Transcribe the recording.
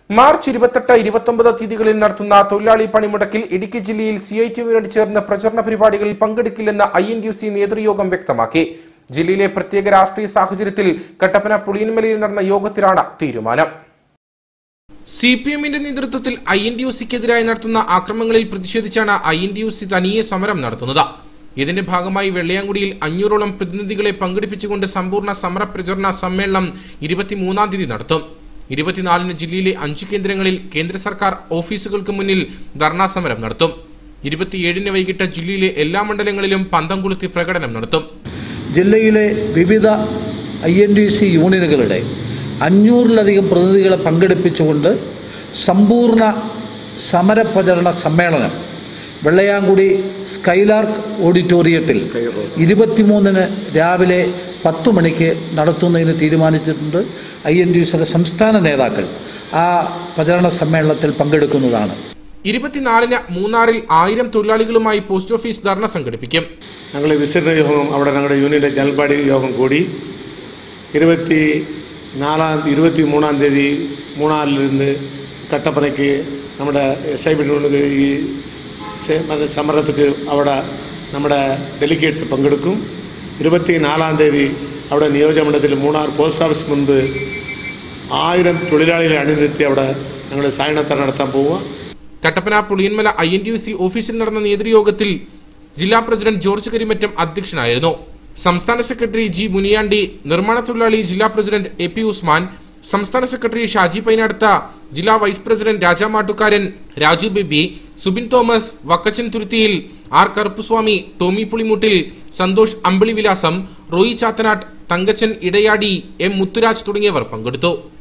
March ഇരുപത്തെട്ട് ഇരുപത്തൊമ്പത് തീയതികളിൽ നടത്തുന്ന തൊഴിലാളി പണിമുടക്കിൽ ഇടുക്കി ജില്ലയിൽ സി ഐ ടിയുവിനോട് ചേർന്ന് പ്രചരണ പരിപാടികളിൽ പങ്കെടുക്കില്ലെന്ന് ഐ എൻ യു സി നേതൃയോഗം വ്യക്തമാക്കി ജില്ലയിലെ പ്രത്യേക രാഷ്ട്രീയ സാഹചര്യത്തിൽ കട്ടപ്പന പുളിയൻമലയിൽ നടന്ന യോഗത്തിലാണ് തീരുമാനം സി പി എമ്മിന്റെ നേതൃത്വത്തിൽ ഐ എൻ ഡി യു സിക്കെതിരായി നടത്തുന്ന ആക്രമണങ്ങളിൽ പ്രതിഷേധിച്ചാണ് I N D U C തനിയെ സമരം നടത്തുന്നത് ഇതിന്റെ ഭാഗമായി വെള്ളയാങ്കുടിയിൽ അഞ്ഞൂറോളം പ്രതിനിധികളെ പങ്കെടുപ്പിച്ചുകൊണ്ട് സമ്പൂർണ്ണ സമര പ്രചരണ സമ്മേളനം ഇരുപത്തിമൂന്നാം തീയതി നടത്തും ഇരുപത്തിനാലിന് ജില്ലയിലെ അഞ്ചു കേന്ദ്രങ്ങളിൽ കേന്ദ്ര സർക്കാർ ഓഫീസുകൾക്ക് മുന്നിൽ ധർണാ സമരം നടത്തും ഇരുപത്തിയേഴിന് വൈകിട്ട് ജില്ലയിലെ എല്ലാ മണ്ഡലങ്ങളിലും പന്തം കൊളുത്തി പ്രകടനം നടത്തും ജില്ലയിലെ വിവിധ ഐ എൻ ഡി സി യൂണിയനുകളുടെ അഞ്ഞൂറിലധികം പ്രതിനിധികളെ പങ്കെടുപ്പിച്ചുകൊണ്ട് സമ്പൂർണ്ണ സമരപ്രചരണ സമ്മേളനം വെള്ളയാങ്കുടി സ്കൈലാർക്ക് ഓഡിറ്റോറിയത്തിൽ ഇരുപത്തിമൂന്നിന് രാവിലെ പത്തു മണിക്ക് നടത്തുന്നതിന് തീരുമാനിച്ചിട്ടുണ്ട് ഐ എൻ ഡി സിയുടെ സംസ്ഥാന നേതാക്കൾ ആ പ്രചരണ സമ്മേളനത്തിൽ പങ്കെടുക്കുന്നതാണ് ഇരുപത്തിനാലിന് മൂന്നാറിൽ ആയിരം തൊഴിലാളികളുമായി പോസ്റ്റ് ഓഫീസ് ധർണ സംഘടിപ്പിക്കും ഞങ്ങൾ വിസിറ്റർ യോഗം അവിടെ ഞങ്ങളുടെ യൂണിയൻ്റെ ജനൽപാടി യോഗം കൂടി ഇരുപത്തി നാലാം ഇരുപത്തി മൂന്നാം തീയതി മൂന്നാറിൽ നിന്ന് കട്ടപ്പനയ്ക്ക് നമ്മുടെ എസ് ഐ ബി ഈ സെ- മറ്റേ സമരത്തിന് അവിടെ നമ്മുടെ ഡെലിഗേറ്റ്സ് പങ്കെടുക്കും ഇരുപത്തി നാലാം തീയതി അവിടെ നിയോജകമണ്ഡലത്തിൽ മൂന്നാർ പോസ്റ്റ് ഓഫീസ് മുൻപ് ആയിരം തൊഴിലാളികളെ അണിനിരത്തി അവിടെ ഞങ്ങൾ സായണത്തറ നടത്താൻ പോവുക Kattappana Puliyanmala I N T U C ഓഫീസിൽ നടന്ന നേതൃയോഗത്തിൽ ജില്ലാ പ്രസിഡന്റ് ജോർജ് കരിമറ്റം അധ്യക്ഷനായിരുന്നു സംസ്ഥാന സെക്രട്ടറി ജി മുനിയാണ്ടി നിർമ്മാണ തൊഴിലാളി ജില്ലാ പ്രസിഡന്റ് എ പി ഉസ്മാൻ സംസ്ഥാന സെക്രട്ടറി ഷാജി പൈനാടുത്ത ജില്ലാ vice president Rajamattukaran Raju Baby Subin Thomas Vakkachan Thuruthiyil R Karuppuswamy Tomy Pulimuttil Santhosh Ambili Vilasam Roy Chathanatt Thankachan Idayadi M Muthuraj തുടങ്ങിയവർ പങ്കെടുത്തു